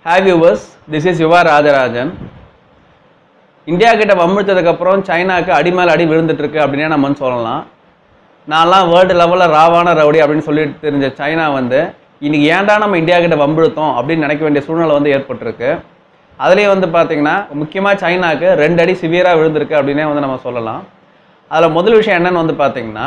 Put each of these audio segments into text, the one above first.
hi viewers this is Yuva Rajarajan India கிட்ட வம்பிழுத்ததுக்கப்புறம் சைனாக்கு அடி மேல் அடி விழுந்துட்டு இருக்கு அப்படின்னே நம்ம வந்து சொல்லலாம் நான்லாம் வேர்ல்டு லெவலில் ராவான ரவுடி அப்படின்னு சொல்லிட்டு தெரிஞ்ச சைனா வந்து இன்னைக்கு ஏன்டா நம்ம இந்தியா கிட்ட வம்பிழுத்தோம் அப்படின்னு நினைக்க வேண்டிய சூழ்நிலை வந்து ஏற்பட்டிருக்கு அதுலேயும் வந்து பார்த்தீங்கன்னா முக்கியமாக சைனாக்கு ரெண்டு அடி சிவியராக விழுந்திருக்கு அப்படின்னே வந்து நம்ம சொல்லலாம் அதில் முதல் விஷயம் என்னன்னு வந்து பார்த்தீங்கன்னா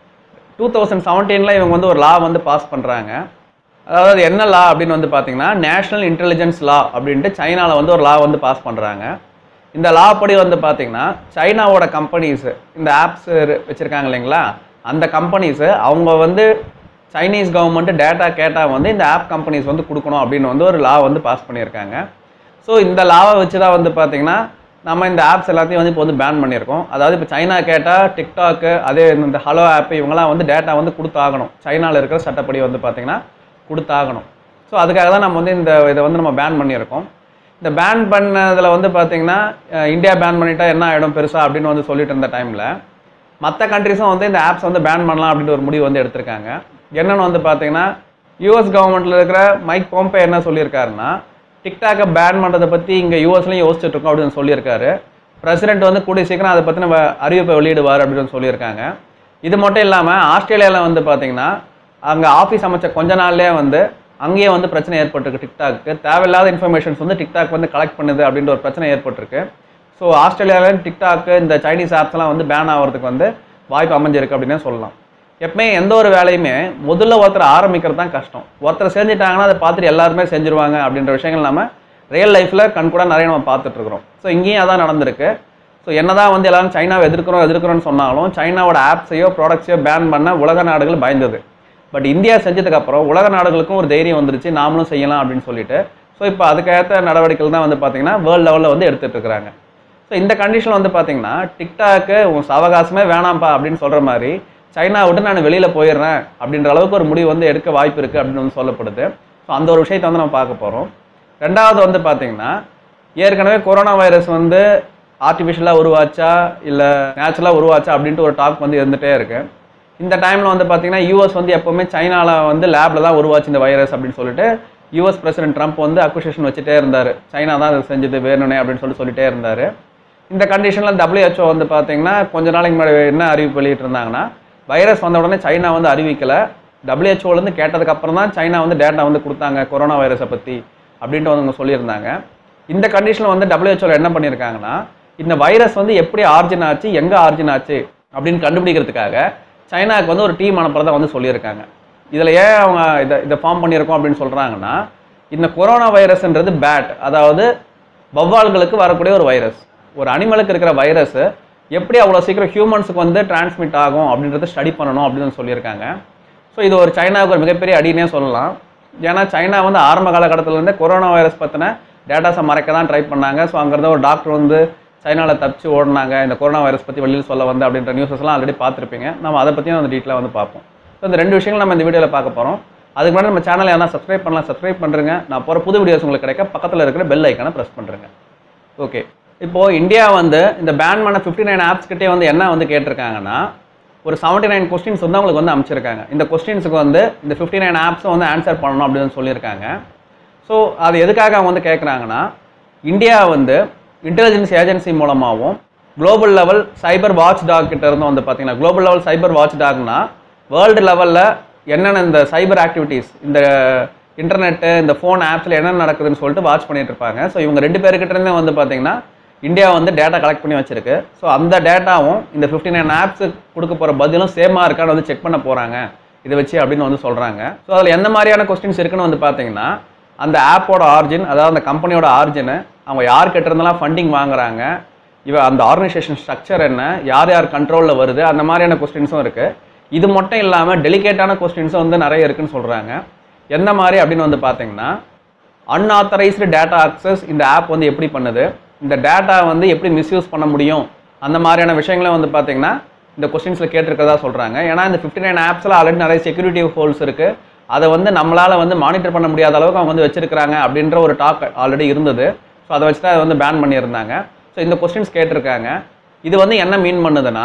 டூ தௌசண்ட் செவன்டீனில் இவங்க வந்து ஒரு லா வந்து பாஸ் பண்ணுறாங்க அதாவது என்ன லா அப்படின்னு வந்து பார்த்தீங்கன்னா நேஷனல் இன்டெலிஜென்ஸ் லா அப்படின்ட்டு சைனாவில் வந்து ஒரு லா வந்து பாஸ் பண்ணுறாங்க இந்த லா படி வந்து பார்த்தீங்கன்னா சைனாவோட கம்பெனிஸ் இந்த ஆப்ஸ் வச்சுருக்காங்க இல்லைங்களா அந்த கம்பெனிஸு அவங்க வந்து சைனீஸ் கவர்மெண்ட் டேட்டா கேட்டால் வந்து இந்த ஆப் கம்பெனிஸ் வந்து கொடுக்கணும் அப்படின்னு வந்து ஒரு லா வந்து பாஸ் பண்ணியிருக்காங்க ஸோ இந்த லாவை வச்சு தான் வந்து பார்த்தீங்கன்னா நம்ம இந்த ஆப்ஸ் எல்லாத்தையும் வந்து இப்போ வந்து பேன் பண்ணியிருக்கோம் அதாவது இப்போ சைனா கேட்டால் டிக்டாக்கு அதே இந்த ஹலோ ஆப் இவங்கெல்லாம் வந்து டேட்டா வந்து கொடுத்தாகணும் சைனாவில் இருக்கிற சட்டப்படி வந்து பார்த்தீங்கன்னா கொடுத்தாகணும் ஸோ அதுக்காக தான் நம்ம வந்து இந்த இதை வந்து நம்ம பேன் பண்ணியிருக்கோம் இந்த பேன் பண்ணதில் வந்து பார்த்தீங்கன்னா அஹ், இந்தியா பேன் பண்ணிட்டா என்ன ஆகிடும் பெருசாக அப்படின்னு வந்து சொல்லிட்டு இருந்த டைமில் மற்ற கண்ட்ரிஸும் வந்து இந்த ஆப்ஸ் வந்து பேன் பண்ணலாம் அப்படின்ற ஒரு முடிவு வந்து எடுத்திருக்காங்க என்னன்னு வந்து பார்த்தீங்கன்னா யூஎஸ் கவர்மெண்ட்டில் இருக்கிற மைக் போம்பே என்ன சொல்லியிருக்காருன்னா டிக்டாக்கை பேன் பண்ணுறதை பற்றி இங்கே யூஎஸ்லையும் யோசிச்சுட்டு இருக்கோம் அப்படின்னு சொல்லியிருக்காரு பிரசிடென்ட் வந்து கூடிய சீக்கிரம் அதை பற்றின வ- அறிவிப்பை வெளியிடுவார் அப்படின்னு சொல்லியிருக்காங்க இது மட்டும் இல்லாமல் ஆஸ்திரேலியாவில் வந்து பார்த்தீங்கன்னா அங்கே ஆஃபீஸ் அமைச்ச கொஞ்ச நாள்லயே வந்து அங்கேயே வந்து பிரச்சனை ஏற்பட்டிருக்கு டிக்டாக்கு தேவையில்லாத இன்ஃபர்மேஷன்ஸ் வந்து டிக்டாக் வந்து கலெக்ட் பண்ணுது அப்படின்ற ஒரு பிரச்சனை ஏற்பட்டிருக்கு ஸோ ஆஸ்திரேலியாவில் டிக்டாக்கு இந்த சைனீஸ் ஆப்ஸ்லாம் வந்து பேன் ஆகிறதுக்கு வந்து வாய்ப்பு அமைஞ்சிருக்கு அப்படின்னே சொல்லலாம் எப்பவுமே எந்த ஒரு வேலையுமே முதல்ல ஒருத்தர் ஆரம்பிக்கிறது தான் கஷ்டம் ஒருத்தர் செஞ்சுட்டாங்கன்னா அதை பார்த்துட்டு எல்லாருமே செஞ்சுருவாங்க அப்படின்ற விஷயங்கள் நம்ம ரியல் லைஃப்பில் கண் கூட நிறைய நம்ம பார்த்துட்டு இருக்கிறோம் ஸோ இங்கேயும் அதான் நடந்திருக்கு ஸோ என்னதான் வந்து எல்லாரும் சைனாவை எதிர்க்கிறோம் எதிர்க்கிறோம்னு சொன்னாலும் சைனாவோட ஆப்ஸையோ ப்ராடக்ட்ஸையோ பேன் பண்ண உலக நாடுகள் பயந்தது பட் இந்தியா செஞ்சதுக்கப்புறம் உலக நாடுகளுக்கும் ஒரு தைரியம் வந்துருச்சு நாமளும் செய்யலாம் அப்படின்னு சொல்லிட்டு ஸோ இப்போ அதுக்கேற்ற நடவடிக்கைகள் தான் வந்து பார்த்தீங்கன்னா வேர்ல்டு லெவலில் வந்து எடுத்துட்டு இருக்கிறாங்க ஸோ இந்த கண்டிஷன் வந்து பார்த்தீங்கன்னா டிக்டாக்கு உன் அவகாசமே வேணாம்ப்பா அப்படின்னு சொல்கிற மாதிரி சைனா விட்டு நான் வெளியில் போயிடுறேன் அப்படின்ற அளவுக்கு ஒரு முடிவு வந்து எடுக்க வாய்ப்பு இருக்குது அப்படின்னு வந்து சொல்லப்படுது ஸோ அந்த ஒரு விஷயத்தை வந்து நம்ம பார்க்க போகிறோம் ரெண்டாவது வந்து பார்த்தீங்கன்னா ஏற்கனவே கொரோனா வைரஸ் வந்து ஆர்டிஃபிஷியலாக உருவாச்சா இல்லை நேச்சுரலாக உருவாச்சா அப்படின்ட்டு ஒரு டாக் வந்து இருந்துகிட்டே இருக்கு இந்த டைமில் வந்து பார்த்தீங்கன்னா யூஎஸ் வந்து எப்போவுமே சைனாவில் வந்து லேபில் தான் உருவாச்சு இந்த வைரஸ் அப்படின்னு சொல்லிட்டு யூஎஸ் பிரசிடென்ட் ட்ரம்ப் வந்து அக்குசேஷன் வச்சுட்டே இருந்தார் சைனா தான் அதை செஞ்சது வேணும்னே அப்படின்னு சொல்லிட்டு சொல்லிட்டே இருந்தார் இந்த கண்டிஷனில் WHO வந்து பார்த்தீங்கன்னா கொஞ்ச நாளைக்கு முன்னாடி என்ன அறிவிப்பு வெளியிட்டிருந்தாங்கன்னா வைரஸ் வந்த உடனே சைனா வந்து அறிவிக்கல டபிள்யூஹெச்ஓலேருந்து கேட்டதுக்கு அப்புறம் தான் சைனா வந்து டேட்டா வந்து கொடுத்தாங்க கொரோனா வைரஸை பற்றி அப்படின்ட்டு வந்து அவங்க சொல்லியிருந்தாங்க இந்த கண்டிஷனில் வந்து WHO என்ன பண்ணியிருக்காங்கன்னா இந்த வைரஸ் வந்து எப்படி ஆர்ஜின் ஆச்சு எங்கே ஆர்ஜின் ஆச்சு அப்படின்னு கண்டுபிடிக்கிறதுக்காக சைனாவுக்கு வந்து ஒரு டீம் அனுப்புறதா வந்து சொல்லியிருக்காங்க இதில் ஏன் அவங்க இதை இதை ஃபார்ம் பண்ணியிருக்கோம் அப்படின்னு சொல்கிறாங்கன்னா இந்த கொரோனா வைரஸ்ன்றது பேட் அதாவது வௌவால்களுக்கு வரக்கூடிய ஒரு வைரஸ் ஒரு அனிமலுக்கு இருக்கிற வைரஸ் எப்படி அவ்வளோ சீக்கிரம் ஹியூமன்ஸுக்கு வந்து டிரான்ஸ்மிட் ஆகும் அப்படின்றத ஸ்டடி பண்ணணும் அப்படின்னு சொல்லியிருக்காங்க ஸோ இது ஒரு சைனாவுக்கு ஒரு மிகப்பெரிய அடினே சொல்லலாம் ஏன்னா சைனா வந்து ஆரம்ப காலகட்டத்திலேருந்தே கொரோனா வைரஸ் பற்றின டேட்டாஸை மறைக்க தான் ட்ரை பண்ணாங்க ஸோ அங்கேருந்து ஒரு டாக்டர் வந்து சைனாவில் தப்பிச்சு ஓடினாங்க இந்த கொரோனா வைரஸ் பற்றி வெளியில் சொல்ல வந்து அப்படின்ற நியூஸஸ்லாம் ஆல்ரெடி பார்த்துருப்பீங்க நம்ம அதை பற்றியும் அந்த டீட்டெயிலாக வந்து பார்ப்போம் ஸோ இந்த ரெண்டு விஷயங்கள் நம்ம இந்த வீடியோவில் பார்க்க போகிறோம் அதுக்கு முன்னாடி நம்ம சேனலை யாரா சப்ஸ்கிரைப் பண்ணலாம் சப்ஸ்கிரைப் பண்ணுறேங்க நான் போகிற புது வீடியோஸ் உங்களுக்கு கிடைக்க பக்கத்தில் இருக்கிற பெல் ஐக்கானை ப்ரெஸ் பண்ணுறேங்க ஓகே இப்போ இந்தியா வந்து இந்த பேன் பண்ண ஃபிஃப்டி நைன் ஆப்ஸ் கிட்டே வந்து என்ன வந்து கேட்டிருக்காங்கன்னா ஒரு செவன்ட்டி நைன் கொஸ்டின்ஸ் வந்து அவங்களுக்கு வந்து அமைச்சிருக்காங்க இந்த கொஸ்டின்ஸுக்கு வந்து இந்த ஃபிஃப்டி நைன் ஆப்ஸை வந்து ஆன்சர் பண்ணணும் அப்படின்னு சொல்லியிருக்காங்க ஸோ அது எதுக்காக அவங்க வந்து கேட்குறாங்கன்னா இந்தியா வந்து இன்டெலிஜென்ஸ் ஏஜென்சி மூலமாகவும் global level cyber watchdog கிட்ட இருந்து வந்து பார்த்தீங்கன்னா குளோபல் லெவல் சைபர் வாட்ச் டாக்னா வேர்ல்டு லெவலில் என்னென்ன இந்த சைபர் ஆக்டிவிட்டீஸ் இந்த இன்டர்நெட்டு இந்த ஃபோன் ஆப்ஸில் என்னென்ன நடக்குதுன்னு சொல்லிட்டு வாட்ச் பண்ணிட்டு இருப்பாங்க ஸோ இவங்க ரெண்டு பேருக்கிட்ட இருந்தே வந்து பார்த்தீங்கன்னா இந்தியா வந்து டேட்டா கலெக்ட் பண்ணி வச்சிருக்கு ஸோ அந்த டேட்டாவும் இந்த ஃபிஃப்டி நைன் ஆப்ஸ் கொடுக்க போகிற பதிலும் சேமாக இருக்கான்னு வந்து செக் பண்ண போகிறாங்க இதை வச்சு அப்படின்னு வந்து சொல்கிறாங்க ஸோ அதில் எந்த மாதிரியான கொஸ்டின்ஸ் இருக்குன்னு வந்து பார்த்தீங்கன்னா அந்த ஆப்போட ஆர்ஜின் அதாவது அந்த கம்பெனியோட ஆர்ஜின் அவங்க யார் கிட்ட இருந்தெல்லாம் ஃபண்டிங் வாங்குறாங்க இவ அந்த ஆர்கனைசேஷன் ஸ்ட்ரக்சர் என்ன யார் யார் கண்ட்ரோலில் வருது அந்த மாதிரியான கொஸ்டின்ஸும் இருக்குது இது மட்டும் இல்லாமல் டெலிகேட்டான கொஸ்டின்ஸும் வந்து நிறைய இருக்குன்னு சொல்கிறாங்க எந்த மாதிரி அப்படின்னு வந்து பார்த்தீங்கன்னா அன்ஆத்தரைஸ்டு டேட்டா அக்சஸ் இந்த ஆப் வந்து எப்படி பண்ணுது இந்த டேட்டா வந்து எப்படி மிஸ்யூஸ் பண்ண முடியும் அந்த மாதிரியான விஷயங்களை வந்து பார்த்தீங்கன்னா இந்த கொஸ்டின்ஸில் கேட்டிருக்கதா சொல்கிறாங்க ஏன்னா இந்த ஃபிஃப்டி நைன் ஆப்ஸில் ஆல்ரெடி நிறைய செக்யூரிட்டி ஹோல்ஸ் இருக்குது அதை வந்து நம்மளால் வந்து மானிட்டர் பண்ண முடியாத அளவுக்கு அவங்க வந்து வச்சிருக்கிறாங்க அப்படின்ற ஒரு டாக் ஆல்ரெடி இருந்தது ஸோ அதை வச்சு தான் அதை வந்து பேன் பண்ணியிருந்தாங்க ஸோ இந்த கொஸ்டின்ஸ் கேட்டிருக்காங்க இது வந்து என்ன மீன் பண்ணுதுன்னா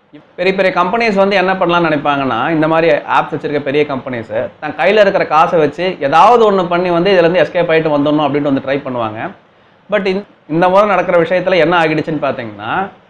பெரிய பெரிய கம்பெனிஸ் வந்து என்ன பண்ணலாம்னு நினைப்பாங்கன்னா இந்த மாதிரி ஆப்ஸ் வச்சிருக்க பெரிய கம்பெனிஸ் தன் கையில் இருக்கிற காசை வச்சு ஏதாவது ஒன்று பண்ணி வந்து இதுலேருந்து எஸ்கேப் ஆகிட்டு வந்துடணும் அப்படின்ட்டு வந்து ட்ரை பண்ணுவாங்க பட் இந்த முறை நடக்கிற விஷயத்தில் என்ன ஆகிடுச்சுன்னு பார்த்தீங்கன்னா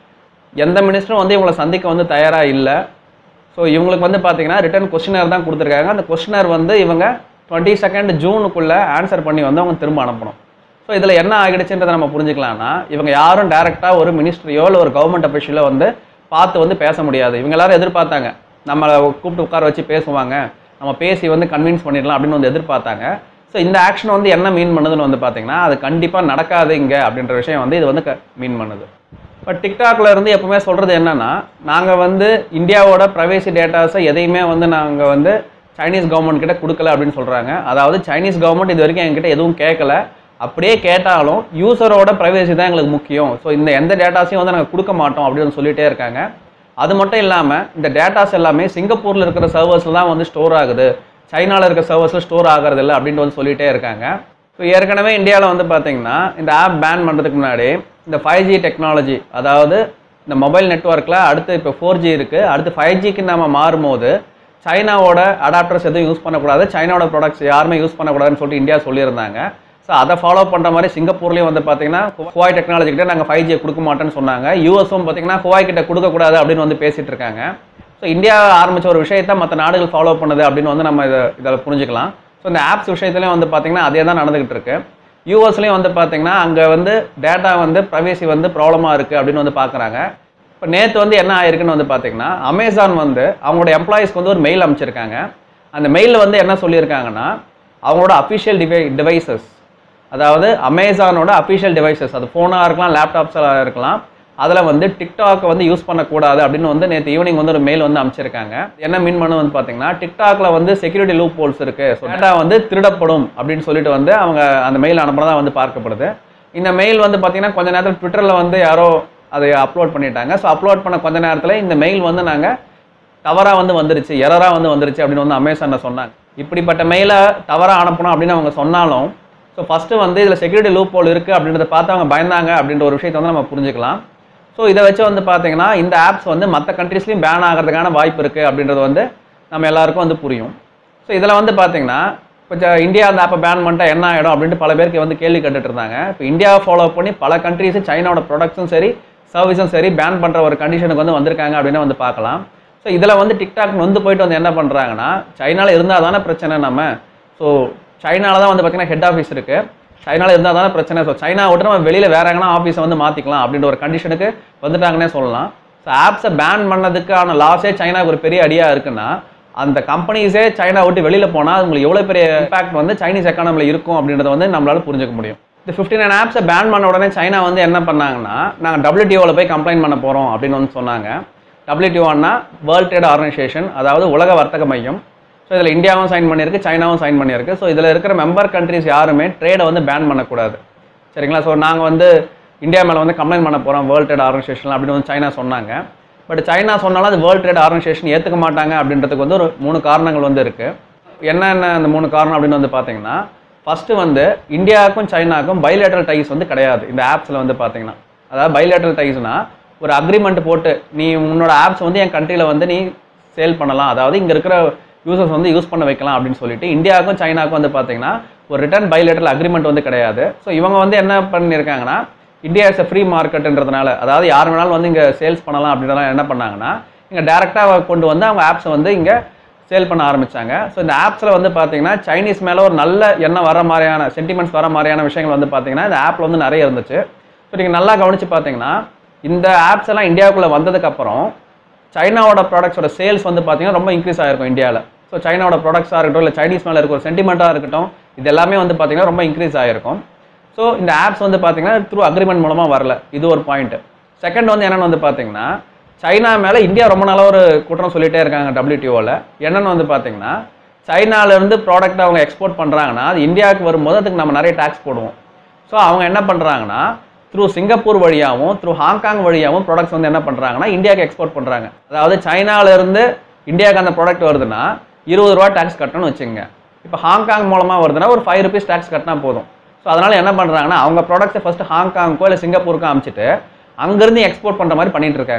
எந்த மினிஸ்டரும் வந்து இவங்களை சந்திக்க வந்து தயாராக இல்லை ஸோ இவங்களுக்கு வந்து பார்த்தீங்கன்னா ரிட்டன் கொஸ்டினர் தான் கொடுத்துருக்காங்க அந்த கொஸ்டினர் வந்து இவங்க டுவெண்ட்டி செகண்ட் ஜூனுக்குள்ளே ஆன்சர் பண்ணி வந்து அவங்க திரும்ப அனுப்பணும் ஸோ இதில் என்ன ஆகிடுச்சுன்றதை நம்ம புரிஞ்சுக்கலாம்னா இவங்க யாரும் டேரெக்டாக ஒரு மினிஸ்ட்ரியோ இல்லை ஒரு கவர்மெண்ட் அஃபிஷியலோ வந்து பார்த்து வந்து பேச முடியாது இவங்க எல்லாரும் எதிர்பார்த்தாங்க நம்மளை கூப்பிட்டு உட்கார வச்சு பேசுவாங்க நம்ம பேசி வந்து கன்வின்ஸ் பண்ணிடலாம் அப்படின்னு வந்து எதிர்பார்த்தாங்க ஸோ இந்த ஆக்ஷன் வந்து என்ன மீன் பண்ணுதுன்னு வந்து பார்த்தீங்கன்னா அது கண்டிப்பாக நடக்காது இங்கே அப்படின்ற விஷயம் வந்து இது வந்து மீன் பண்ணுது பட் டிக்டாக்ல இருந்து எப்பவுமே சொல்கிறது என்னன்னா நாங்கள் வந்து இந்தியாவோட ப்ரைவேசி டேட்டாஸை எதையுமே வந்து நாங்கள் வந்து சைனீஸ் கவர்மெண்ட் கிட்ட கொடுக்கல அப்படின்னு சொல்கிறாங்க அதாவது சைனீஸ் கவர்மெண்ட் இது வரைக்கும் எங்ககிட்ட எதுவும் கேட்கல அப்படியே கேட்டாலும் யூசரோட ப்ரைவேசி தான் எங்களுக்கு முக்கியம் ஸோ இந்த எந்த டேட்டாஸையும் வந்து நாங்கள் கொடுக்க மாட்டோம் அப்படின்னு சொல்லிட்டே இருக்காங்க அது மட்டும் இல்லாமல் இந்த டேட்டாஸ் எல்லாமே சிங்கப்பூரில் இருக்கிற சர்வர்ஸில் தான் வந்து ஸ்டோர் ஆகுது சைனாவில் இருக்க சர்வர்ஸில் ஸ்டோர் ஆகிறது இல்லை அப்படின்ட்டு வந்து சொல்லிட்டே இருக்காங்க ஸோ ஏற்கனவே இந்தியாவில் வந்து பார்த்தீங்கன்னா இந்த ஆப் பேன் பண்ணுறதுக்கு முன்னாடி இந்த ஃபைவ் ஜி டெக்னாலஜி அதாவது இந்த மொபைல் நெட்ஒர்க்கில் அடுத்து இப்போ ஃபோர் ஜி இருக்குது அடுத்து ஃபைவ் ஜிக்கு நம்ம மாறும்போது சைனாவோட அடாப்டர்ஸ் எதுவும் யூஸ் பண்ணக்கூடாது சைனாவோட ப்ராடக்ட்ஸ் யாருமே யூஸ் பண்ணக்கூடாதுன்னு சொல்லிட்டு இந்தியா சொல்லியிருந்தாங்க ஸோ அதை ஃபாலோ பண்ணுற மாதிரி சிங்கப்பூர்லேயும் வந்து பார்த்தீங்கன்னா ஹுவாய் டெக்னாலஜி கிட்ட நாங்கள் ஃபைவ் ஜியை கொடுக்க மாட்டோம்னு சொன்னாங்க யூஎஸும் பார்த்தீங்கன்னா ஹுவாய் கிட்ட கொடுக்கக்கூடாது அப்படின்னு வந்து பேசிட்டு இருக்காங்க ஸோ இந்தியா ஆரம்பிச்ச ஒரு விஷயத்தை மற்ற நாடுகள் ஃபாலோ பண்ணுது அப்படின்னு வந்து நம்ம இதை இதில் புரிஞ்சுக்கலாம் ஸோ இந்த ஆப்ஸ் விஷயத்துலையும் வந்து பார்த்தீங்கன்னா அதே தான் நடந்துகிட்டு இருக்கு யூஎஸ்லேயும் வந்து பார்த்தீங்கன்னா அங்கே வந்து டேட்டா வந்து ப்ரைவேசி வந்து ப்ராப்ளமாக இருக்குது அப்படின்னு வந்து பார்க்குறாங்க இப்போ நேற்று வந்து என்ன ஆயிருக்குன்னு வந்து பார்த்தீங்கன்னா அமேசான் வந்து அவங்களோட எம்ப்ளாயீஸ்க்கு வந்து ஒரு மெயில் அமைச்சிருக்காங்க அந்த மெயிலில் வந்து என்ன சொல்லியிருக்காங்கன்னா அவங்களோட அஃபிஷியல் டிவை டிவைசஸ் அதாவது அமேசானோட அஃபிஷியல் டிவைசஸ் அது ஃபோனாக இருக்கலாம் லேப்டாப்ஸாக இருக்கலாம் அதில் வந்து டிக்டாக் வந்து யூஸ் பண்ணக்கூடாது அப்படின்னு வந்து நேற்று ஈவினிங் வந்து ஒரு மெயில் வந்து அமைச்சிருக்காங்க என்ன மீன் பண்ணு வந்து பார்த்தீங்கன்னா டிக்டாக்ல வந்து செக்யூரிட்டி லூப் ஹோல்ஸ் இருக்கு ஸோ டேட்டா வந்து திருடப்படும் அப்படின்னு சொல்லிட்டு வந்து அவங்க அந்த மெயில் அனுப்புறதா வந்து பார்க்கப்படுது இந்த மெயில் வந்து பார்த்தீங்கன்னா கொஞ்ச நேரத்தில் ட்விட்டரில் வந்து யாரோ அதை அப்லோட் பண்ணிட்டாங்க ஸோ அப்லோட் பண்ண கொஞ்ச நேரத்தில் இந்த மெயில் வந்து நாங்கள் தவறாக வந்து வந்துருச்சு எரராக வந்து வந்துருச்சு அப்படின்னு வந்து அமேசானில் சொன்னாங்க இப்படிப்பட்ட மெயிலை தவறாக அனுப்பணும் அப்படின்னு அவங்க சொன்னாலும் ஸோ ஃபஸ்ட்டு வந்து இதில் செக்யூரிட்டி லூப் ஹோல் இருக்குது அப்படின்றத பார்த்து அவங்க பயந்தாங்க அப்படின்ற ஒரு விஷயத்தை வந்து நம்ம புரிஞ்சுக்கலாம் ஸோ இதை வச்சு வந்து பார்த்தீங்கன்னா இந்த ஆப்ஸ் வந்து மற்ற கண்ட்ரீஸ்லையும் பேன் ஆகிறதுக்கான வாய்ப்பு இருக்குது அப்படின்றது வந்து நம்ம எல்லாருக்கும் வந்து புரியும் ஸோ இதில் வந்து பார்த்தீங்கன்னா கொஞ்சம் இந்தியா அந்த ஆப்பை பேன் பண்ணிட்டா என்ன ஆகிடும் அப்படின்ட்டு பல பேருக்கு வந்து கேள்வி கேட்டுட்டு இருந்தாங்க இப்போ இந்தியாவை ஃபாலோ பண்ணி பல கண்ட்ரீஸு சைனாவோட ப்ராடக்ட்ஸும் சரி சர்வீஸும் சரி பேன் பண்ணுற ஒரு கண்டிஷனுக்கு வந்து வந்திருக்காங்க அப்படின்னு வந்து பார்க்கலாம் ஸோ இதில் வந்து டிக்டாக் வந்து போயிட்டு வந்து என்ன பண்ணுறாங்கன்னா சைனாவில் இருந்தால் தானே பிரச்சனை நம்ம ஸோ சைனால தான் வந்து பார்த்தீங்கன்னா ஹெட் ஆஃபீஸ் இருக்குது சைனால இருந்தால் தானே பிரச்சனை ஸோ சைனா விட்டு நம்ம வெளியில் வேற எங்கன்னா ஆஃபீஸை வந்து மாற்றிக்கலாம் அப்படின்ற ஒரு கண்டிஷனுக்கு வந்துட்டாங்கன்னே சொல்லலாம் ஸோ ஆப்ஸை பேன் பண்ணதுக்கான லாஸே சைனாவுக்கு ஒரு பெரிய அடியாக இருக்குன்னா அந்த கம்பெனிஸே சைனா விட்டு வெளியில் போனால் உங்களுக்கு எவ்வளோ பெரிய இம்பாக்ட் வந்து சைனீஸ் எக்கானமியில் இருக்கும் அப்படின்றத வந்து நம்மளால புரிஞ்சுக்க முடியும் இந்த ஃபிஃப்டி நைன் ஆப்ஸை பேன் பண்ண உடனே சைனா வந்து என்ன பண்ணாங்கன்னா நாங்கள் டபிள்யூடிஓவில் போய் கம்ப்ளைண்ட் பண்ண போகிறோம் அப்படின்னு வந்து சொன்னாங்க டபிள்யூடிஓன்னா வேர்ல்ட் ட்ரேட் ஆர்கனைசேஷன் அதாவது உலக வர்த்தக மையம் ஸோ இதில் இந்தியாவும் சைன் பண்ணியிருக்கு சைனாவும் சைன் பண்ணியிருக்கு ஸோ இதில் இருக்கிற மெம்பர் கண்ட்ரிஸ் யாருமே ட்ரேடை வந்து பேன் பண்ணக்கூடாது சரிங்களா ஸோ நாங்கள் வந்து இந்தியா மேலே வந்து கம்ப்ளைண்ட் பண்ண போகிறோம் வேர்ல்ட் ட்ரேட் ஆர்கனைசேஷன் அப்படின்னு வந்து சைனா சொன்னாங்க பட் சைனா சொன்னாலும் அது வேர்ல்ட் ட்ரேட் ஆர்கனைசேஷன் ஏற்றுக்க மாட்டாங்க அப்படின்றதுக்கு வந்து ஒரு மூணு காரணங்கள் வந்து இருக்குது என்னென்ன அந்த மூணு காரணம் அப்படின்னு வந்து பார்த்தீங்கன்னா ஃபஸ்ட்டு வந்து இந்தியாவுக்கும் சைனாக்கும் பைலேட்டரல் டைஸ் வந்து கிடையாது இந்த ஆப்ஸில் வந்து பார்த்தீங்கன்னா அதாவது பைலேட்டரல் டைஸ்னா ஒரு அக்ரிமெண்ட் போட்டு நீ உன்னோட ஆப்ஸ் வந்து என் கண்ட்ரியில் வந்து நீ சேல் பண்ணலாம் அதாவது இங்கே இருக்கிற யூசர்ஸ் வந்து யூஸ் பண்ண வைக்கலாம் அப்படின்னு சொல்லிட்டு இந்தியாவுக்கும் சைனாக்கும் வந்து பார்த்தீங்கன்னா ஒரு ரிட்டர்ன் பைலேட்டரல் அக்ரிமெண்ட் வந்து கிடையாது ஸோ இவங்க வந்து என்ன பண்ணியிருக்காங்கன்னா இந்தியா இஸ் ஃப்ரீ மார்க்கெட்டுன்றதுனால அதாவது யார் வேணாலும் வந்து இங்கே சேல்ஸ் பண்ணலாம் அப்படின்றதெல்லாம் என்ன பண்ணாங்கன்னா இங்கே டேரெக்டாக கொண்டு வந்து அவங்க ஆப்ஸை வந்து இங்கே சேல் பண்ண ஆரம்பிச்சாங்க ஸோ இந்த ஆப்ஸில் வந்து பார்த்தீங்கன்னா சைனீஸ் மேலே ஒரு நல்ல எண்ணம் வர மாதிரியான சென்டிமெண்ட்ஸ் வர மாதிரியான விஷயங்கள் வந்து பார்த்தீங்கன்னா இந்த ஆப்பில் வந்து நிறைய இருந்துச்சு ஸோ நீங்கள் நல்லா கவனித்து பார்த்தீங்கன்னா இந்த ஆப்ஸ் எல்லாம் இந்தியாவுக்குள்ளே வந்ததுக்கப்புறம் சைனாவோட ப்ராடக்ட்ஸோட சேல்ஸ் வந்து பார்த்தீங்கன்னா ரொம்ப இன்க்ரீஸ் ஆயிருக்கும் இந்தியாவில் ஸோ சைனாவோட ப்ராடக்ட்ஸாக இருக்கட்டும் இல்லை சைனீஸ் மேலே இருக்க ஒரு சென்டிமெண்ட்டாக இருக்கட்டும் இது எல்லாமே வந்து பார்த்தீங்கன்னா ரொம்ப இன்க்ரீஸ் ஆயிருக்கும் ஸோ இந்த ஆப்ஸ் வந்து பார்த்தீங்கன்னா த்ரூ அக்ரிமெண்ட் மூலமாக வரல இது ஒரு பாயிண்ட் செகண்ட் வந்து என்னென்னு வந்து பார்த்தீங்கன்னா சைனா மேலே இந்தியா ரொம்ப நாளாக ஒரு குற்றம் சொல்லிட்டே இருக்காங்க டபிள்யூடிஓவில் என்னென்னு வந்து பார்த்தீங்கன்னா சைனாலேருந்து ப்ராடக்ட் அவங்க எக்ஸ்போர்ட் பண்ணுறாங்கன்னா அது இந்தியாவுக்கு வரும்போது அதுக்கு நம்ம நிறைய டேக்ஸ் போடுவோம் ஸோ அவங்க என்ன பண்ணுறாங்கன்னா த்ரூ சிங்கப்பூர் வழியாகவும் த்ரூ ஹாங்காங் வழியாகவும் ப்ராடக்ட்ஸ் வந்து என்ன பண்ணுறாங்கன்னா இந்தியாவுக்கு எக்ஸ்போர்ட் பண்ணுறாங்க அதாவது சைனாலேருந்து இந்தியாவுக்கு அந்த ப்ராடக்ட் வருதுன்னா இருபது ரூபா டேக்ஸ் கட்டணும்னு வச்சுங்க இப்போ ஹாங்காங் மூலமாக வருதுன்னா ஒரு ஃபைவ் ருபீஸ் டேக்ஸ் கட்டினா போதும் ஸோ அதனால் என்ன பண்ணுறாங்கன்னா அவங்க ப்ராடக்ட்ஸை ஃபஸ்ட்டு ஹாங்காங்க்கோ இல்லை சிங்கப்பூருக்கோ அமிச்சிட்டு அங்கேருந்து எக்ஸ்போர்ட் பண்ணுற மாதிரி பண்ணிட்டு இருக்காங்க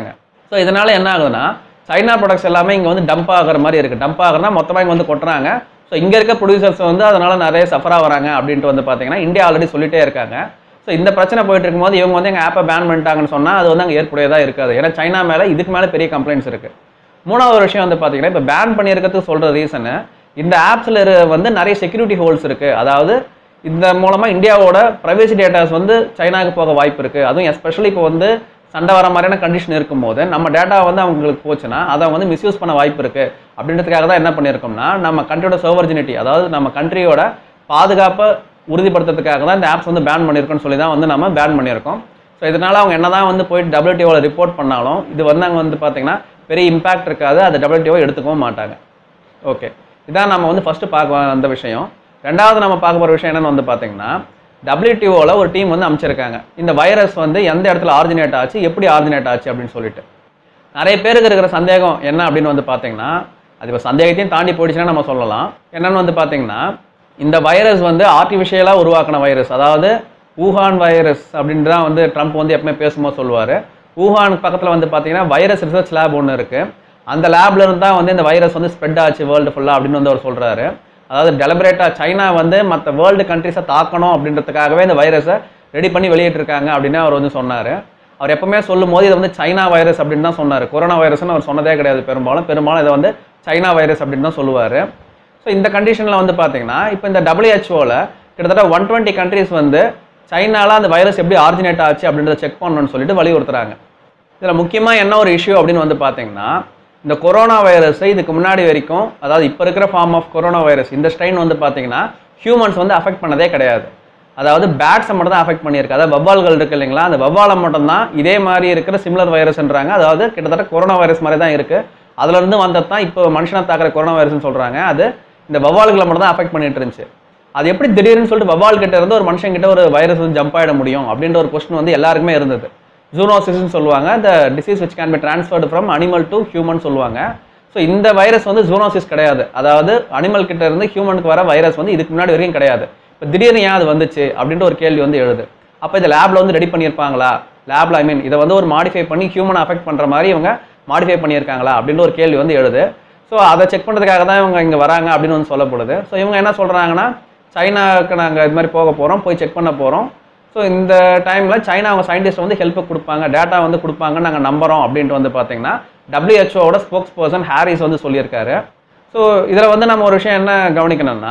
ஸோ இதனால என்ன ஆகுதுன்னா சைனா ப்ராடக்ட்ஸ் எல்லாமே இங்கே வந்து டம்ப் ஆகிற மாதிரி இருக்குது டம்ப் ஆகுறனா மொத்தமாக இங்கே வந்து கொட்டுறாங்க ஸோ இங்கே இருக்க ப்ரொடியூசர்ஸ் வந்து அதனால நிறைய சஃபராக வராங்க அப்படின்ட்டு வந்து பார்த்தீங்கன்னா இந்தியா ஆல்ரெடி சொல்லிட்டே இருக்காங்க ஸோ இந்த பிரச்சனை போயிட்டு இருக்கும்போது இவங்க வந்து எங்கள் ஆப்பை பேன் பண்ணிட்டாங்கன்னு சொன்னால் அது வந்து அங்கே ஏற்புடையதாக இருக்காது ஏன்னா சைனா மேலே இதுக்கு மேலே பெரிய கம்ப்ளைண்ட்ஸ் இருக்குது மூணாவது விஷயம் வந்து பார்த்தீங்கன்னா இப்போ பேன் பண்ணியிருக்கிறதுக்கு சொல்கிற ரீசனு இந்த ஆப்ஸில் வந்து நிறைய செக்யூரிட்டி ஹோல்ஸ் இருக்குது அதாவது இந்த மூலமாக இந்தியாவோட ப்ரைவேசி டேட்டாஸ் வந்து சைனாவுக்கு போக வாய்ப்பு இருக்குது அதுவும் எஸ்பெஷலி இப்போ வந்து சண்டை வர மாதிரியான கண்டிஷன் இருக்கும்போது நம்ம டேட்டா வந்து அவங்களுக்கு போச்சுன்னா அதை அவங்க வந்து மிஸ்யூஸ் பண்ண வாய்ப்பு இருக்குது அப்படின்றதுக்காக தான் என்ன பண்ணியிருக்கோம்னா நம்ம கண்ட்ரியோட சோவர்ஜினிட்டி அதாவது நம்ம கண்ட்ரியோட பாதுகாப்பை உறுதிப்படுத்துறதுக்காக தான் இந்த ஆப்ஸ் வந்து பேன் பண்ணியிருக்கோம்னு சொல்லி தான் வந்து நம்ம பேன் பண்ணியிருக்கோம் ஸோ இதனால் அவங்க என்ன தான் வந்து போயிட்டு டபிள்யூடிஓவில் ரிப்போர்ட் பண்ணாலும் இது வந்து அங்கே வந்து பார்த்தீங்கன்னா பெரிய இம்பாக்ட் இருக்காது அதை டபிள்யூடிஓ எடுத்துக்கவும் மாட்டாங்க ஓகே இதான் நம்ம வந்து ஃபஸ்ட்டு பார்க்க வந்த விஷயம் ரெண்டாவது நம்ம பார்க்க போகிற விஷயம் என்னன்னு வந்து பார்த்தீங்கன்னா டபிள்யூடிஓவில் ஒரு டீம் வந்து அமைச்சிருக்காங்க இந்த வைரஸ் வந்து எந்த இடத்துல ஆரிஜினேட் ஆச்சு எப்படி ஆரிஜினேட் ஆச்சு அப்படின்னு சொல்லிட்டு நிறைய பேருக்கு இருக்கிற சந்தேகம் என்ன அப்படின்னு வந்து பார்த்தீங்கன்னா அது இப்போ சந்தேகத்தையும் தாண்டி போயிடுச்சுன்னா நம்ம சொல்லலாம் என்னன்னு வந்து பார்த்தீங்கன்னா இந்த வைரஸ் வந்து ஆர்டிஃபிஷியலாக உருவாக்கின வைரஸ் அதாவது ஊஹான் வைரஸ் அப்படின்ட்டு தான் வந்து ட்ரம்ப் வந்து எப்பவுமே பேசும்போது சொல்லுவார் ஊஹான் பக்கத்தில் வந்து பார்த்தீங்கன்னா வைரஸ் ரிசர்ச் லேப் ஒன்று இருக்குது அந்த லேப்ல இருந்து தான் வந்து இந்த வைரஸ் வந்து ஸ்ப்ரெட் ஆச்சு வேர்ல்டு ஃபுல்லாக அப்படின்னு வந்து அவர் சொல்கிறாரு அதாவது டெலிபரேட்டாக சைனா வந்து மற்ற வேர்ல்டு கண்ட்ரிஸை தாக்கணும் அப்படின்றதுக்காகவே இந்த வைரஸை ரெடி பண்ணி வெளியிட்டிருக்காங்க அப்படின்னு அவர் வந்து சொன்னார் அவர் எப்பவுமே சொல்லும் போது இது வந்து சைனா வைரஸ் அப்படின்னு தான் சொன்னார் கொரோனா வைரஸ்னு அவர் சொன்னதே கிடையாது பெரும்பாலும் பெரும்பாலும் இதை வந்து சைனா வைரஸ் அப்படின்னு தான் சொல்லுவார் ஸோ இந்த கண்டிஷனில் வந்து பார்த்தீங்கன்னா இப்போ இந்த டபிள்யூஹெச்ஓவில் கிட்டத்தட்ட ஒன் டுவெண்ட்டி கண்ட்ரிஸ் வந்து சைனால அந்த வைரஸ் எப்படி ஆரிஜினேட் ஆச்சு அப்படின்றத செக் பண்ணணும்னு சொல்லிட்டு வலியுறுத்துறாங்க இதில் முக்கியமாக என்ன ஒரு இஷ்யூ அப்படின்னு வந்து பார்த்தீங்கன்னா இந்த கொரோனா வைரஸை இதுக்கு முன்னாடி வரைக்கும் அதாவது இப்போ இருக்கிற ஃபார்ம் ஆஃப் கொரோனா வைரஸ் இந்த ஸ்ட்ரெயின் வந்து பார்த்தீங்கன்னா ஹியூமன்ஸ் வந்து அஃபெக்ட் பண்ணதே கிடையாது அதாவது பேட்ஸை மட்டும் தான் அஃபெக்ட் பண்ணியிருக்கு அதாவது வவ்வால்கள் இருக்கு இல்லைங்களா அந்த வவ்வாலை மட்டும் தான் இதே மாதிரி இருக்கிற சிமிலர் வைரஸ்ன்றாங்க அதாவது கிட்டத்தட்ட கொரோனா வைரஸ் மாதிரி தான் இருக்குது அதுல இருந்து வந்தது தான் இப்போ மனுஷனை தாக்குற கொரோனா வைரஸ்னு சொல்கிறாங்க அது இந்த வவ்வால்களை மட்டும் தான் அஃபெக்ட் பண்ணிட்டு இருந்துச்சு அது எப்படி திடீர்னு சொல்லிட்டு வவ்வால் கிட்ட இருந்து ஒரு மனுஷன் கிட்ட ஒரு வைரஸ் வந்து ஜம்ப் ஆயிட முடியும் அப்படின்ற ஒரு கொஸ்டின் வந்து எல்லாருக்குமே இருந்தது ஜூனோசிஸ்னு சொல்லுவாங்க இந்த disease which can be transferred from animal to human சொல்லுவாங்க ஸோ இந்த வைரஸ் வந்து ஜூனோசிஸ் கிடையாது அதாவது அனிமல் கிட்ட இருந்து ஹியூமனுக்கு வர வைரஸ் வந்து இதுக்கு முன்னாடி வரைக்கும் கிடையாது இப்போ திடீர்னு ஏன் அது வந்துச்சு அப்படின்ற ஒரு கேள்வி வந்து எழுது அப்போ இந்த லேப்ல வந்து ரெடி பண்ணியிருப்பாங்களா லேப்ல ஐ மீன் இதை வந்து ஒரு மாடிஃபை பண்ணி ஹியூமனை அஃபெக்ட் பண்ற மாதிரி இவங்க மாடிஃபை பண்ணியிருக்காங்களா அப்படின்ற ஒரு கேள்வி வந்து எழுது ஸோ அதை செக் பண்ணுறதுக்காக தான் இவங்க இங்கே வராங்க அப்படின்னு வந்து சொல்லப்படுது ஸோ இவங்க என்ன சொல்கிறாங்கன்னா சைனாவுக்கு நாங்கள் இது மாதிரி போக போகிறோம் போய் செக் பண்ண போகிறோம் ஸோ இந்த டைமில் சைனா அவங்க சயின்டிஸ்ட் வந்து ஹெல்ப் கொடுப்பாங்க டேட்டா வந்து கொடுப்பாங்க நாங்கள் நம்புறோம் அப்படின்ட்டு வந்து பார்த்தீங்கன்னா டபிள்யூஹெச்ஓட ஸ்போக்ஸ் பர்சன் ஹாரிஸ் வந்து சொல்லியிருக்காரு ஸோ இதில் வந்து நம்ம ஒரு விஷயம் என்ன கவனிக்கணும்னா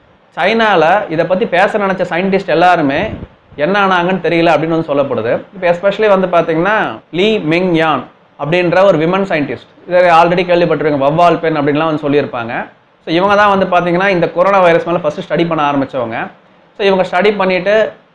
சைனால இதை பற்றி பேச நினச்ச சயின்டிஸ்ட் எல்லாருமே என்ன ஆனாங்கன்னு தெரியல அப்படின்னு வந்து சொல்லப்படுது இப்போ எஸ்பெஷலி வந்து பார்த்தீங்கன்னா லீ மெங் யான் அப்படின்ற ஒரு விமன் சயின்டிஸ்ட் இதை ஆல்ரெடி கேள்விப்பட்டிருக்கீங்க வவ்வால் பெண் அப்படின்லாம் வந்து சொல்லியிருப்பாங்க ஸோ இவங்க தான் வந்து பார்த்தீங்கன்னா இந்த கொரோனா வைரஸ் மேலே ஃபஸ்ட்டு ஸ்டடி பண்ண ஆரம்பிச்சவங்க ஸோ இவங்க ஸ்டடி பண்ணிட்டு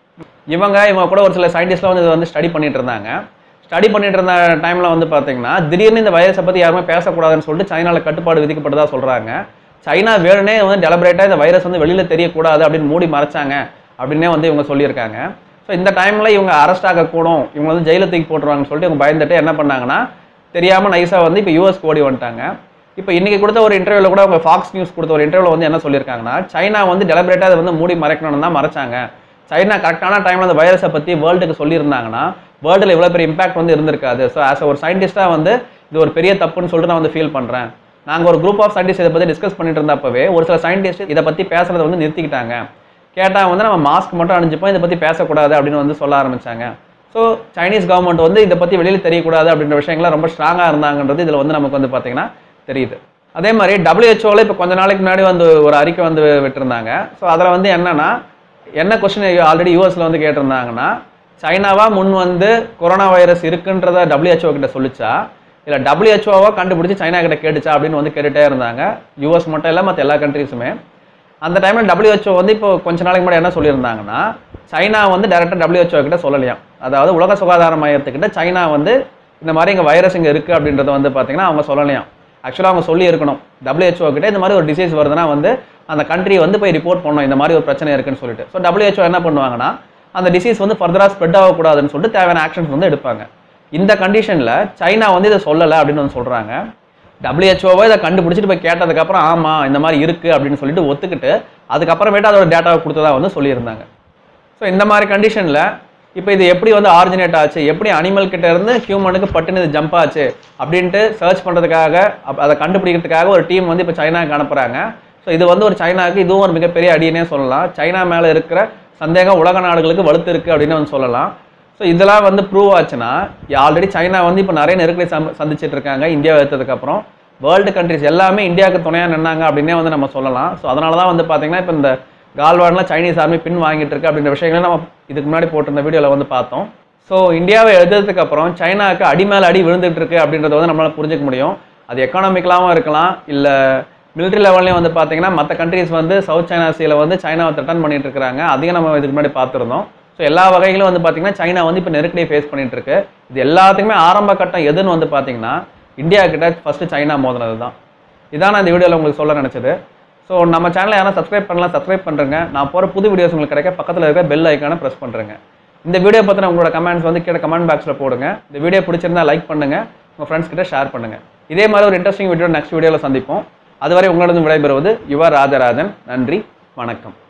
இவங்க இவங்க கூட ஒரு சில சயின்டிஸ்ட்லாம் வந்து இதை வந்து ஸ்டடி பண்ணிட்டு இருந்தாங்க ஸ்டடி பண்ணிட்டு இருந்த டைமில் வந்து பார்த்தீங்கன்னா திடீர்னு இந்த வைரஸை பற்றி யாருமே பேசக்கூடாதுன்னு சொல்லிட்டு சைனாவில் கட்டுப்பாடு விதிக்கப்பட்டதா சொல்கிறாங்க சைனா வேணுனே வந்து டெலபரேட்டாக இந்த வைரஸ் வந்து வெளியில் தெரியக்கூடாது அப்படின்னு மூடி மறைச்சாங்க அப்படின்னே வந்து இவங்க சொல்லியிருக்காங்க ஸோ இந்த டைமில் இவங்க அரெஸ்ட் ஆகக்கூடும் இவங்க வந்து ஜெயில தூக்கி போட்டுருவாங்கன்னு சொல்லிட்டு இவங்க பயந்துட்டு என்ன பண்ணாங்கன்னா தெரியாமல் நைஸாக வந்து இப்போ யூஎஸ்க்கு ஓடி வந்துட்டாங்க இப்போ இன்னைக்கு கொடுத்த ஒரு இன்டர்வியூவில் கூட அவங்க ஃபாக்ஸ் நியூஸ் கொடுத்த ஒரு இன்டர்வியூவில் வந்து என்ன சொல்லியிருக்காங்கன்னா சைனா வந்து டெலபரேட்டாக அதை வந்து மூடி மறைக்கணும்னு தான் மறைச்சாங்க சைனா கரெக்டான டைமில் அந்த வைரஸை பற்றி வேர்ல்டுக்கு சொல்லியிருந்தாங்கன்னா வேர்ல்டில் இவ்வளோ பெரிய இம்பாக்ட் வந்து இருந்திருக்காது ஸோ ஆஸ் ஒரு சயின்டிஸ்ட்டாக வந்து இது ஒரு பெரிய தப்புன்னு சொல்லிட்டு நான் வந்து ஃபீல் பண்ணுறேன் நாங்கள் ஒரு குரூப் ஆஃப் சயின்டிஸ்ட் இதை பற்றி டிஸ்கஸ் பண்ணிட்டு இருந்தப்பவே ஒரு சில சயின்டிஸ்ட் இதை பற்றி பேசுறதை வந்து நிறுத்திக்கிட்டாங்க கேட்டால் வந்து நம்ம மாஸ்க் மட்டும் அணிஞ்சுப்போம் இதை பற்றி பேசக்கூடாது அப்படின்னு வந்து சொல்ல ஆரம்பிச்சாங்க ஸோ சைனீஸ் கவர்மெண்ட் வந்து இதை பற்றி வெளியில் தெரியக்கூடாது அப்படின்ற விஷயங்கள்லாம் ரொம்ப ஸ்ட்ராங்காக இருந்தாங்கன்றது இதில் வந்து நமக்கு வந்து பார்த்தீங்கன்னா தெரியுது அதே மாதிரி டபிள்யூஹெச்ஓவில் இப்போ கொஞ்ச நாளைக்கு முன்னாடி வந்து ஒரு அறிக்கை வந்து விட்டுருந்தாங்க ஸோ அதில் வந்து என்னன்னா என்ன கொஸ்டின் ஆல்ரெடி யூஎஸ்ல வந்து கேட்டிருந்தாங்கன்னா சைனாவா முன் வந்து கொரோனா வைரஸ் இருக்குன்றத டபிள்யூஹெச்ஓ கிட்ட சொல்லிச்சா இல்லை டபிள்யூஹெச்ஓவா கண்டுபிடிச்சி சைனா கிட்ட கேட்டுச்சா அப்படின்னு வந்து கேட்டுட்டே இருந்தாங்க யூஎஸ் மட்டும் இல்லை மற்ற எல்லா கண்ட்ரீஸுமே அந்த டைமில் டபிள்யூஹெச்ஓ வந்து இப்போ கொஞ்ச நாளைக்கு முன்னாடி என்ன சொல்லியிருந்தாங்கன்னா சைனா வந்து டேரெக்டாக டபிள்யூஹெச்ஓ கிட்ட சொல்லலையாம் அதாவது உலக சுகாதார மையத்துக்கிட்ட சைனா வந்து இந்த மாதிரி இங்கே வைரஸ் இங்கே இருக்குது அப்படின்றத வந்து பார்த்தீங்கன்னா அவங்க சொல்லலையாம் ஆக்சுவலாக அவங்க சொல்லி இருக்கணும் டபிள்யூஹெச்ஓ கிட்ட இந்த மாதிரி ஒரு டிசீஸ் வருதுன்னா வந்து அந்த கண்ட்ரி வந்து போய் ரிப்போர்ட் பண்ணணும் இந்த மாதிரி ஒரு பிரச்சனை இருக்குன்னு சொல்லிட்டு ஸோ டபிள்யூஹெச்ஓ என்ன பண்ணுவாங்கன்னா அந்த டிசீஸ் வந்து ஃபர்தராக ஸ்ப்ரெட் ஆகக்கூடாதுன்னு சொல்லிட்டு தேவையான ஆக்ஷன்ஸ் வந்து எடுப்பாங்க இந்த கண்டிஷனில் சைனா வந்து இதை சொல்லலை அப்படின்னு வந்து சொல்கிறாங்க டபிள்யூஹெச்ஓவை இதை கண்டுபிடிச்சிட்டு போய் கேட்டதுக்கப்புறம் ஆமாம் இந்த மாதிரி இருக்குது அப்படின்னு சொல்லிட்டு ஒத்துக்கிட்டு அதுக்கப்புறமேட்டு அதோட டேட்டாவை கொடுத்ததா வந்து சொல்லியிருந்தாங்க ஸோ இந்த மாதிரி கண்டிஷனில் இப்போ இது எப்படி வந்து ஆரிஜினேட் ஆச்சு எப்படி அனிமல் கிட்ட இருந்து ஹியூமனுக்கு பட்டுன்னு இது ஜம்ப் ஆச்சு அப்படின்ட்டு சர்ச் பண்ணுறதுக்காக அதை கண்டுபிடிக்கிறதுக்காக ஒரு டீம் வந்து இப்போ சைனாக்கு அனுப்புகிறாங்க ஸோ இது வந்து ஒரு சைனாக்கு இதுவும் ஒரு மிகப்பெரிய அடினே சொல்லலாம் சைனா மேலே இருக்கிற சந்தேகம் உலக நாடுகளுக்கு வலுத்து இருக்கு அப்படின்னு வந்து சொல்லலாம் ஸோ இதெல்லாம் வந்து ப்ரூவ் ஆச்சுன்னா ஆல்ரெடி சைனா வந்து இப்போ நிறைய நெருக்கடி சம் சந்திச்சிட்டு இருக்காங்க இந்தியா எடுத்ததுக்கப்புறம் வேர்ல்டு கண்ட்ரிஸ் எல்லாமே இந்தியாவுக்கு துணையாக நின்னாங்க அப்படின்னே வந்து நம்ம சொல்லலாம் ஸோ அதனால தான் வந்து பார்த்தீங்கன்னா இப்போ இந்த கால்வான்லாம் சைனீஸ் ஆர்மி பின் வாங்கிட்டு இருக்கு அப்படின்ற விஷயங்களை நம்ம இதுக்கு முன்னாடி போட்டிருந்த வீடியோவில் வந்து பார்த்தோம் ஸோ இந்தியாவை எழுதுறதுக்கு அப்புறம் சைனாக்கு அடி மேல அடி விழுந்துட்டு இருக்கு அப்படின்றத வந்து நம்மளால புரிஞ்சுக்க முடியும் அது எக்கனாமிக்கலாகவும் இருக்கலாம் இல்லை military லெவல்லையும் வந்து பார்த்தீங்கன்னா மற்ற கண்ட்ரிஸ் வந்து சவுத் சைனா சீல வந்து சைனாவை த்ரெட்டன் பண்ணிட்டு இருக்காங்க அதையும் நம்ம இதுக்கு முன்னாடி பார்த்துருந்தோம் ஸோ எல்லா வகைகளும் வந்து பார்த்தீங்கன்னா சைனா வந்து இப்போ நெருக்கடியை ஃபேஸ் பண்ணிட்டு இருக்கு இது எல்லாத்துக்குமே ஆரம்ப கட்டம் எதுன்னு வந்து பார்த்தீங்கன்னா இந்தியா கிட்ட ஃபர்ஸ்ட் சைனா மோதினது தான் இதான் நான் இந்த வீடியோவில் உங்களுக்கு சொல்ல நினச்சது ஸோ நம்ம சேனலை யாரும் சப்ஸ்கிரைப் பண்ணலாம் சப்ஸ்கிரைப் பண்ணுறேங்க நான் போகிற புது வீடியோஸ் உங்களுக்கு கிடைக்க பக்கத்தில் இருக்க பெல் ஐக்கானை ப்ரெஸ் பண்ணுறேங்க இந்த வீடியோ பற்றின உங்களோட கமெண்ட்ஸ் வந்து கீழே கமெண்ட் பாக்ஸில் போடுங்க இந்த வீடியோ பிடிச்சிருந்தா லைக் பண்ணுங்க உங்கள் ஃப்ரெண்ட்ஸ் கிட்ட ஷேர் பண்ணுங்க இதே மாதிரி ஒரு இன்ட்ரெஸ்டிங் வீடியோ நெக்ஸ்ட் வீடியோவில் சந்திப்போம் அதுவரை உங்களிடம் விடைபெறுவது யுவர் ராஜராஜன் நன்றி வணக்கம்